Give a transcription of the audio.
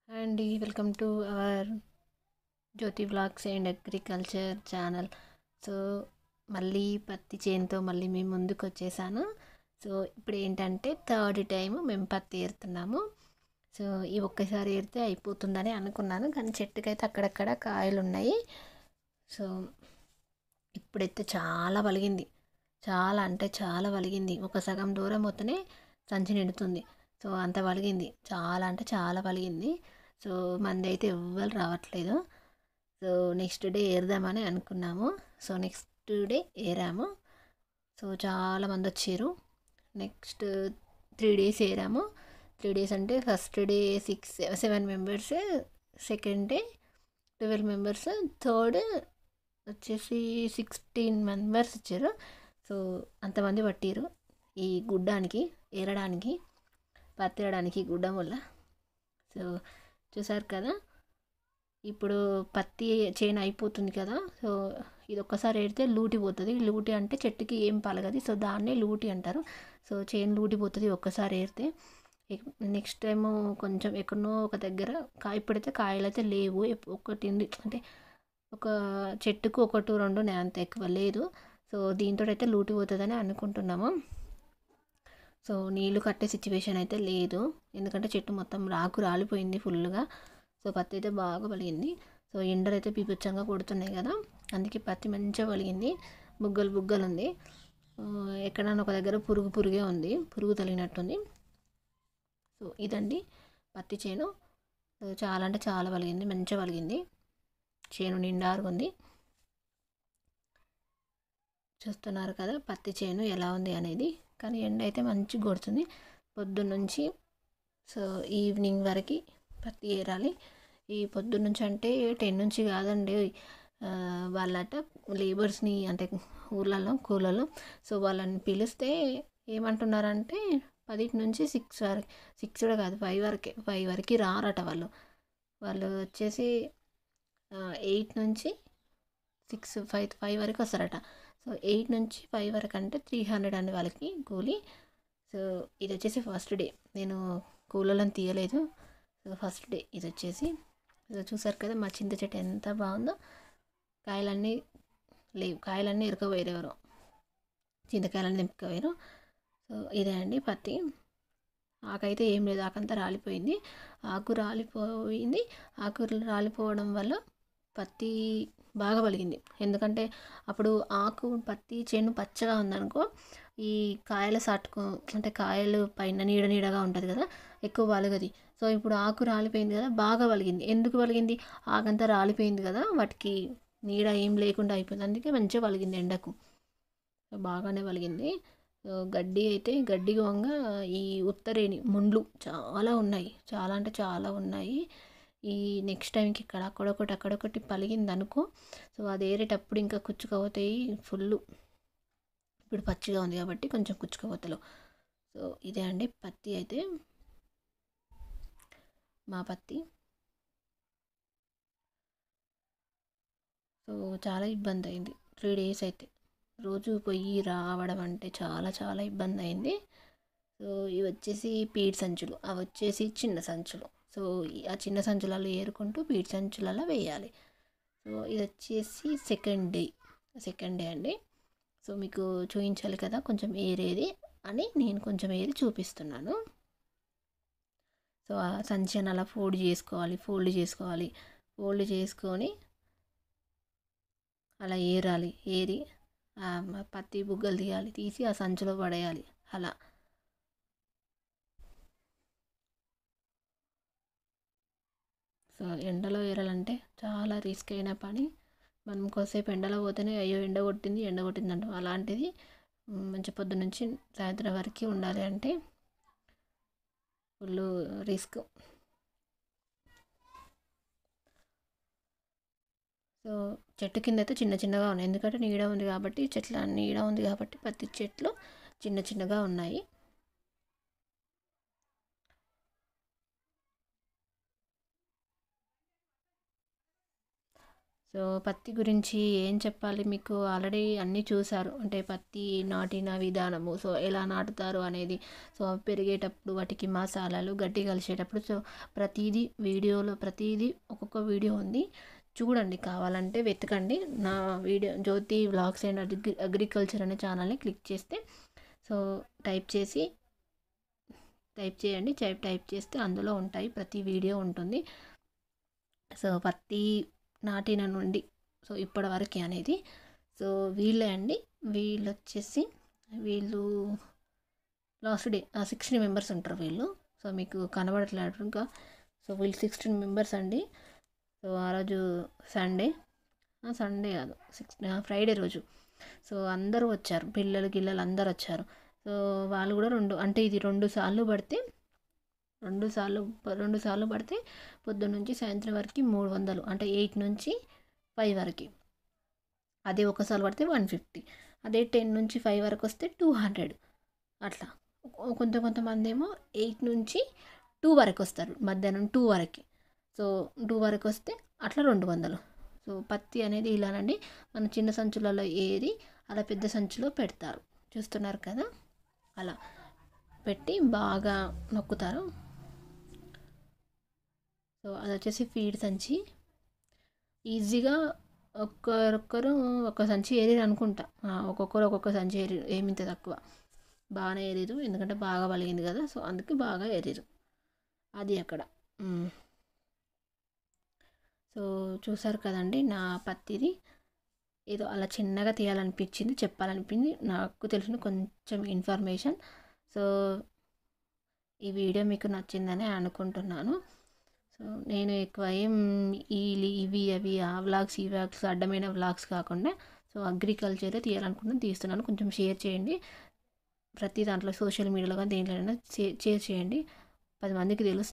hi అండి welcome to our Jyothi vlogs and agriculture channel so మళ్ళీ పత్తి చేనుతో మళ్ళీ మేము ముందుకు వచ్చేసాను సో ఇప్పుడు ఏంటంటే థర్డ్ టైం మేము పత్తి ఏరుతున్నాము సో ఈ ఒక్కసారి ఏరితే అయిపోతుందని అనుకున్నాను కానీ చెట్టుకైతే అక్కడక్కడ కాయలు ఉన్నాయి సో ఇప్పుడైతే చాలా వలిగింది చాలా అంటే చాలా వలిగింది ఒక సగం దూరం పోతేనే సంచి నిండుతుంది సో అంత వలిగింది చాలా అంటే చాలా వలిగింది సో మంది అయితే ఎవ్వరు రావట్లేదు సో నెక్స్ట్ డే ఏరుదామని అనుకున్నాము సో నెక్స్ట్ డే ఏరాము సో చాలా మంది వచ్చారు నెక్స్ట్ త్రీ డేస్ ఏరాము త్రీ డేస్ అంటే first day six seven members second day twelve members third వచ్చేసి సిక్స్టీన్ మెంబర్స్ వచ్చారు సో అంతమంది పట్టిరు ఈ గుడ్డానికి ఏరడానికి పత్తి వేయడానికి గుడ్డం వల్ల సో చూసారు కదా ఇప్పుడు పత్తి చేను అయిపోతుంది కదా సో ఇది ఒక్కసారి ఏడితే లూటి పోతుంది లూటి అంటే చెట్టుకి ఏం పలగదు సో దాన్నే లూటి అంటారు సో చేను లూటి పోతుంది ఒక్కసారి ఏరితే నెక్స్ట్ టైము కొంచెం ఎక్కడనో ఒక దగ్గర కాయ ఇప్పుడైతే కాయలు అయితే లేవు ఒకటి ఉంది అంటే ఒక చెట్టుకు ఒకటి రెండు అంత ఎక్కువ లేదు సో దీంతో అయితే లూటి పోతుందని అనుకుంటున్నాము సో నీళ్లు కట్టే సిచ్యువేషన్ అయితే లేదు ఎందుకంటే చెట్టు మొత్తం రాకు రాలిపోయింది ఫుల్గా సో పత్తి అయితే బాగా పలిగింది సో ఎండలు అయితే పీపుచ్చంగా కొడుతున్నాయి కదా అందుకే పత్తి మంచిగా పలిగింది బుగ్గలు బుగ్గలు ఉంది ఎక్కడన్నా ఒక దగ్గర పురుగు పురుగే ఉంది పురుగు తగిలినట్టుంది సో ఇదండి పత్తి చేను సో చాలా అంటే చాలా పలిగింది మంచిగా పలిగింది చేను నిండారుగా ఉంది చూస్తున్నారు కదా పత్తి చేను ఎలా ఉంది అనేది కానీ ఎండ అయితే మంచి కొడుతుంది పొద్దున్న నుంచి సో ఈవినింగ్ వరకు పత్తి ఏరాలి ఈ పొద్దున్న నుంచి అంటే టెన్ నుంచి కాదండి వాళ్ళట లేబర్స్ని అంటే ఊర్లలో కూలలో సో వాళ్ళని పిలిస్తే ఏమంటున్నారంటే పది నుంచి సిక్స్ వరకు సిక్స్ కూడా కాదు ఫైవ్ వరకే ఫైవ్ వరకు రారట వాళ్ళు వాళ్ళు వచ్చేసి ఎయిట్ నుంచి సిక్స్ ఫైవ్ ఫైవ్ వరకు వస్తారట సో ఎయిట్ నుంచి ఫైవ్ వరకు అంటే త్రీ హండ్రెడ్ అండి వాళ్ళకి కూలీ సో ఇది వచ్చేసి ఫస్ట్ డే నేను కూలీలను తీయలేదు సో ఫస్ట్ డే ఇది వచ్చేసి చూసారు కదా మా చింత చెట్టు ఎంత బాగుందో కాయలన్నీ లేవు కాయలన్నీ ఇరకపోయారు ఎవరో చింతకాయలన్నీ దింపుకోయారు సో ఇదే అండి పత్తి ఆకైతే ఏం లేదు ఆకంతా రాలిపోయింది ఆకు రాలిపోయింది ఆకు రాలిపోవడం వల్ల పత్తి బాగా పలిగింది ఎందుకంటే అప్పుడు ఆకు పత్తి చేను పచ్చగా ఉందనుకో ఈ కాయల సాటుకు అంటే కాయలు పైన నీడ నీడగా ఉంటుంది కదా ఎక్కువ వలగది సో ఇప్పుడు ఆకు రాలిపోయింది కదా బాగా వలిగింది ఎందుకు వలిగింది ఆకంతా రాలిపోయింది కదా వాటికి నీడ ఏం లేకుండా అయిపోయింది అందుకే మంచిగా వలిగింది ఎండకు బాగానే వలిగింది గడ్డి అయితే గడ్డి వంగ ఈ ఉత్తరేణి ముండ్లు చాలా ఉన్నాయి చాలా అంటే చాలా ఉన్నాయి ఈ నెక్స్ట్ టైంకి ఇక్కడ అక్కడొకటి అక్కడొకటి పలిగింది అనుకో సో అది ఏరేటప్పుడు ఇంకా కుచ్చుకపోతాయి ఫుల్ ఇప్పుడు పచ్చిగా ఉంది కాబట్టి కొంచెం కుచ్చుకపోతలు సో ఇదే అండి పత్తి అయితే మా పత్తి సో చాలా ఇబ్బంది అయింది త్రీ డేస్ అయితే రోజు పొయ్యి రావడం అంటే చాలా చాలా ఇబ్బంది అయింది సో ఇవి వచ్చేసి పీడ్ సంచులు అవి వచ్చేసి చిన్న సంచులు సో ఆ చిన్న సంచులలో ఏరుకుంటూ పీడ్ సంచులలో వేయాలి సో ఇది వచ్చేసి సెకండ్ డే సెకండ్ డే అండి సో మీకు చూపించాలి కదా కొంచెం ఏరేది అని నేను కొంచెం ఏరి చూపిస్తున్నాను సో ఆ సంచిని అలా ఫోల్డ్ చేసుకోవాలి ఫోల్డ్ చేసుకోవాలి ఫోల్డ్ చేసుకొని అలా ఏరాలి ఏరి పత్తి బుగ్గలు తీయాలి తీసి ఆ సంచిలో పడేయాలి అలా సో ఎండలో ఏరాలంటే చాలా రిస్క్ అయిన పని మనం కొద్దిసేపు ఎండలో పోతేనే అయ్యో ఎండ కొట్టింది ఎండ కొట్టింది అంటాం అలాంటిది మంచి పొద్దు నుంచి సాయంత్రం వరకు ఉండాలి అంటే ఫుల్ రిస్క్ సో చెట్టు కింద అయితే చిన్న చిన్నగా ఉన్నాయి ఎందుకంటే నీడ ఉంది కాబట్టి చెట్ల నీడ ఉంది కాబట్టి పత్తి చెట్లు చిన్న చిన్నగా ఉన్నాయి సో పత్తి గురించి ఏం చెప్పాలి మీకు ఆల్రెడీ అన్నీ చూసారు అంటే పత్తి నాటిన విధానము సో ఎలా నాటుతారు అనేది సో అవి పెరిగేటప్పుడు వాటికి మసాలాలు గడ్డి కలిసేటప్పుడు సో ప్రతిదీ వీడియోలో ప్రతిదీ ఒక్కొక్క వీడియో ఉంది చూడండి కావాలంటే వెతకండి నా video Jyothi vlogs and agri agriculture అనే ఛానల్ని క్లిక్ చేస్తే సో టైప్ చేసి టైప్ చేయండి టైప్ టైప్ చేస్తే అందులో ఉంటాయి ప్రతి వీడియో ఉంటుంది సో పత్తి నాటిన నుండి సో ఇప్పటి వరకు అనేది సో వీళ్ళే అండి వీళ్ళు వచ్చేసి వీళ్ళు లాస్ట్ డే సిక్స్టీన్ మెంబర్స్ ఉంటారు వీళ్ళు సో మీకు కనబడట్లేదు ఇంకా సో వీళ్ళు సిక్స్టీన్ మెంబర్స్ అండి సో ఆ రోజు సండే సండే కాదు సిక్స్ ఫ్రైడే రోజు సో అందరూ వచ్చారు పిల్లలు గిల్లలు అందరు వచ్చారు సో వాళ్ళు కూడా రెండు అంటే ఇది రెండు సార్లు పడితే రెండు సార్లు రెండు సార్లు పడితే పొద్దున్న నుంచి సాయంత్రం వరకు మూడు వందలు అంటే ఎయిట్ నుంచి ఫైవ్ వరకు అదే ఒకసారి పడితే వన్ ఫిఫ్టీ అదే టెన్ నుంచి ఫైవ్ వరకు వస్తే టూ హండ్రెడ్ అట్లా కొంత కొంతమంది ఏమో ఎయిట్ నుంచి టూ వరకు వస్తారు మధ్యాహ్నం టూ వరకు సో టూ వరకు వస్తే అట్లా రెండు వందలు సో పత్తి అనేది ఇలానండి మన చిన్న సంచులలో ఏరి అలా పెద్ద సంచిలో పెడతారు చూస్తున్నారు కదా అలా పెట్టి బాగా నొక్కుతారు సో అది వచ్చేసి ఫీడ్ సంచి ఈజీగా ఒక్కరొక్కరు ఒక సంచి ఏరిరు అనుకుంటా ఒక్కొక్కరు ఒక్కొక్క సంచి ఏరి ఏమింత తక్కువ బాగానే ఏరిరు ఎందుకంటే బాగా పలిగింది కదా సో అందుకే బాగా ఏరిరు అది అక్కడ సో చూసారు కదండి నా పత్తిది ఏదో అలా చిన్నగా తీయాలనిపించింది చెప్పాలనిపించింది నాకు తెలిసిన కొంచెం ఇన్ఫర్మేషన్ సో ఈ వీడియో మీకు నచ్చిందని అనుకుంటున్నాను సో నేను ఎక్కువ ఏం ఈ ఇవి అవి ఆ వ్లాగ్స్ ఈ వ్లాగ్స్ అడ్డమైన వ్లాగ్స్ కాకుండా సో అగ్రికల్చరే తీయాలనుకుంటున్నాను తీస్తున్నాను కొంచెం షేర్ చేయండి ప్రతి దాంట్లో సోషల్ మీడియాలో కానీ దేంట్లోనైనా షేర్ చేయండి పది మందికి తెలుస్తుంది